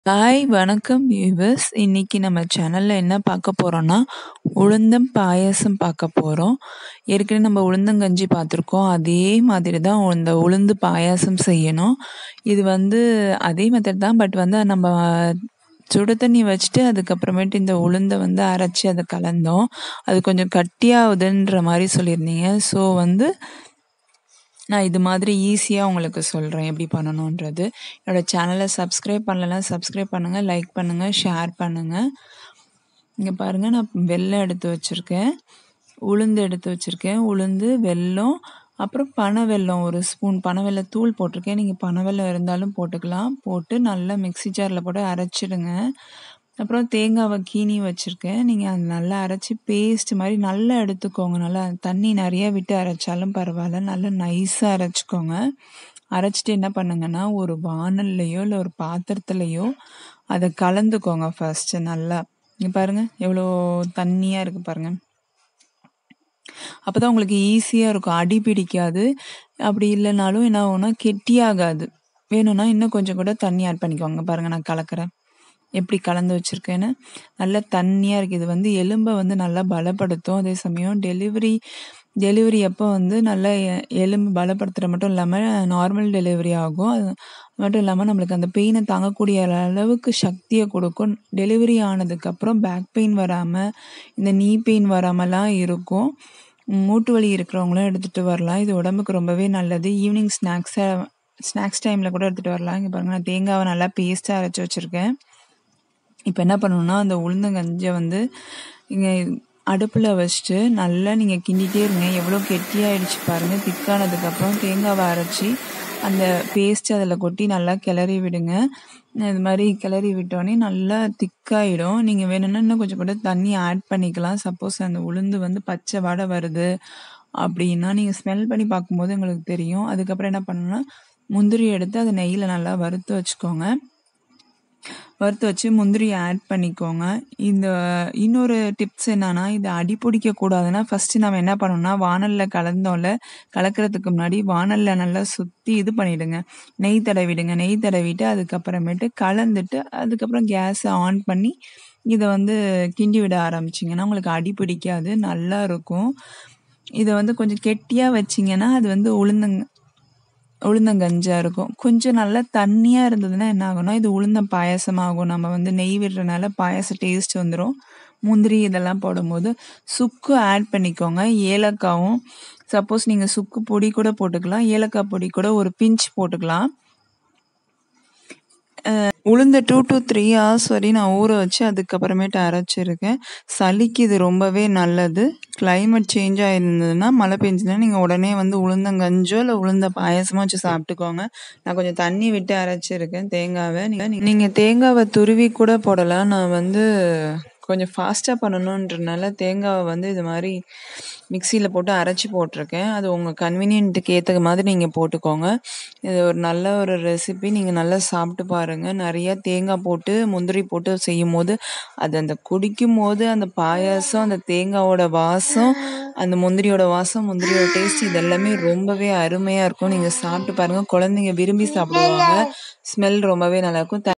hi வணக்கம் viewers இன்னைக்கு நம்ம சேனல்ல என்ன பார்க்க போறோம்னா உளுந்தம் பாயாசம் பார்க்க போறோம் ஏற்கனவே நம்ம உளுந்தங்கஞ்சி பார்த்துருக்கோம் அதே மாதிரி தான் இந்த உளுந்து பாயாசம் செய்யணும் இது வந்து அதே மெத்தட் தான் பட் வந்து நம்ம சுடு தண்ணி வச்சுட்டு அதுக்கப்புறமேட்டு இந்த உளுந்தை வந்து அரைச்சி அதை கலந்தோம் அது கொஞ்சம் கட்டியாகுதுன்ற மாதிரி சொல்லியிருந்தீங்க ஸோ வந்து நான் இது மாதிரி ஈஸியாக உங்களுக்கு சொல்கிறேன் எப்படி பண்ணணுன்றது என்னோடய சேனலை சப்ஸ்கிரைப் பண்ணலைன்னா சப்ஸ்கிரைப் பண்ணுங்கள் லைக் பண்ணுங்கள் ஷேர் பண்ணுங்கள் இங்கே பாருங்கள் நான் வெல்லம் எடுத்து வச்சுருக்கேன் உளுந்து எடுத்து வச்சுருக்கேன் உளுந்து வெல்லம் அப்புறம் பனை வெல்லம் ஒரு ஸ்பூன் பனை வெல்ல தூள் போட்டிருக்கேன் நீங்கள் பனை வெல்லம் இருந்தாலும் போட்டுக்கலாம் போட்டு நல்லா மிக்ஸி ஜாரில் போட்டு அரைச்சிடுங்க அப்புறம் தேங்காவை கீனி வச்சுருக்கேன் நீங்கள் அது நல்லா அரைச்சி பேஸ்ட் மாதிரி நல்லா எடுத்துக்கோங்க நல்லா தண்ணி நிறைய விட்டு அரைச்சாலும் பரவாயில்ல நல்லா நைஸாக அரைச்சிக்கோங்க அரைச்சிட்டு என்ன பண்ணுங்கன்னா ஒரு வானல்லையோ இல்லை ஒரு பாத்திரத்துலையோ அதை கலந்துக்கோங்க ஃபர்ஸ்ட்டு நல்லா இங்கே பாருங்கள் எவ்வளோ தண்ணியாக இருக்குது பாருங்கள் அப்போ தான் உங்களுக்கு ஈஸியாக இருக்கும் அடி பிடிக்காது அப்படி இல்லைனாலும் என்ன ஆகும்னா கெட்டியாகாது வேணும்னா இன்னும் கொஞ்சம் கூட தண்ணி ஆட் பண்ணிக்கோங்க பாருங்கள் நான் கலக்கிறேன் எப்படி கலந்து வச்சுருக்கேன்னு நல்லா தண்ணியாக இருக்குது இது வந்து எலும்பை வந்து நல்லா பலப்படுத்தும் அதே சமயம் டெலிவரி டெலிவரி அப்போ வந்து நல்லா எ- எலும்பு பலப்படுத்துகிற மட்டும் இல்லாமல் நார்மல் டெலிவரி ஆகும் அது மட்டும் இல்லாமல் நம்மளுக்கு அந்த பெயினை தாங்கக்கூடிய அளவுக்கு சக்தியை கொடுக்கும் டெலிவரி ஆனதுக்கப்புறம் பேக் பெயின் வராமல் இந்த நீ பெயின் வராமலாம் இருக்கும் மூட்டு வலி இருக்கிறவங்களும் எடுத்துகிட்டு வரலாம் இது உடம்புக்கு ரொம்பவே நல்லது ஈவினிங் ஸ்நாக்ஸை ஸ்நாக்ஸ் டைமில் கூட எடுத்துகிட்டு வரலாம் இங்கே பாருங்க நான் தேங்காவை நல்லா பேஸ்ட்டாக அரைச்சி வச்சுருக்கேன் இப்போ என்ன பண்ணணும்னா அந்த உளுந்தங்கஞ்சை வந்து இங்கே அடுப்பில் வச்சுட்டு நல்லா நீங்கள் கிண்டிகிட்டே இருங்க எவ்வளோ கெட்டியாயிடுச்சு பாருங்கள் திக்கானதுக்கப்புறம் தேங்காவை அரைச்சி அந்த பேஸ்ட் அதில் கொட்டி நல்லா கிளறி விடுங்க இது மாதிரி கிளறி விட்டோடனே நல்லா திக்காயிடும் நீங்கள் வேணும்னா இன்னும் கொஞ்சம் கூட தண்ணி ஆட் பண்ணிக்கலாம் சப்போஸ் அந்த உளுந்து வந்து பச்சை வடை வருது அப்படின்னா நீங்கள் ஸ்மெல் பண்ணி பார்க்கும்போது உங்களுக்கு தெரியும் அதுக்கப்புறம் என்ன பண்ணணும்னா முந்திரி எடுத்து அதை நெய்யில் நல்லா வறுத்து வச்சுக்கோங்க வறுத்து வச்சு முந்திரியை ஆட் பண்ணிக்கோங்க இந்த இன்னொரு டிப்ஸ் என்னன்னா இது அடி பிடிக்க கூடாதுன்னா ஃபர்ஸ்ட் நம்ம என்ன பண்ணணும்னா வானல்ல கலந்தோம்ல கலக்கிறதுக்கு முன்னாடி வானல்ல நல்லா சுத்தி இது பண்ணிடுங்க நெய் தடவிடுங்க நெய் தடவிட்டு அதுக்கப்புறமேட்டு கலந்துட்டு அதுக்கப்புறம் கேஸை ஆன் பண்ணி இதை வந்து கிண்டி விட ஆரம்பிச்சிங்கன்னா உங்களுக்கு அடி பிடிக்காது நல்லா இருக்கும் இதை வந்து கொஞ்சம் கெட்டியாக வச்சிங்கன்னா அது வந்து உளுந்தங்க உளுந்தங்கஞ்சா இருக்கும் கொஞ்சம் நல்லா தண்ணியாக இருந்ததுன்னா என்ன ஆகும்னா இது உளுந்தம் பாயாசமாகும் நம்ம வந்து நெய் விடுறதுனால பாயாச டேஸ்ட் வந்துடும் முந்திரி இதெல்லாம் போடும்போது சுக்கு ஆட் பண்ணிக்கோங்க ஏலக்காவும் சப்போஸ் நீங்கள் சுக்கு பொடி கூட போட்டுக்கலாம் ஏலக்காய் பொடி கூட ஒரு பிஞ்ச் போட்டுக்கலாம் உளுந்த டூ டு த்ரீ ஹவர்ஸ் வரையும் நான் ஊற வச்சு அதுக்கப்புறமேட்டு அரைச்சிருக்கேன் சளிக்கு இது ரொம்பவே நல்லது climate சேஞ்ச் ஆயிருந்ததுன்னா மழை பெஞ்சதுன்னா நீங்கள் உடனே வந்து உளுந்தங்கஞ்சோ இல்லை உளுந்த பாயாசமோ வச்சு சாப்பிட்டுக்கோங்க நான் கொஞ்சம் தண்ணி விட்டு அரைச்சிருக்கேன் தேங்காவை நீங்கள் நீங்கள் தேங்காவை துருவி கூட போடலாம் நான் வந்து கொஞ்சம் ஃபாஸ்ட்டாக பண்ணணுன்றனால தேங்காவை வந்து இது மாதிரி மிக்சியில் போட்டு அரைச்சி போட்டிருக்கேன் அது உங்கள் கன்வீனியன்ட்டுக்கு ஏற்ற மாதிரி நீங்கள் போட்டுக்கோங்க இது ஒரு நல்ல ஒரு ரெசிபி நீங்கள் நல்லா சாப்பிட்டு பாருங்கள் நிறைய தேங்காய் போட்டு முந்திரி போட்டு செய்யும் போது அது அந்த குடிக்கும் போது அந்த பாயாசம் அந்த தேங்காவோட வாசம் அந்த முந்திரியோட வாசம் முந்திரியோட டேஸ்ட் இது எல்லாமே ரொம்பவே அருமையாக இருக்கும் நீங்கள் சாப்பிட்டு பாருங்கள் குழந்தைங்க விரும்பி சாப்பிடுவாங்க ஸ்மெல் ரொம்பவே நல்லா இருக்கும்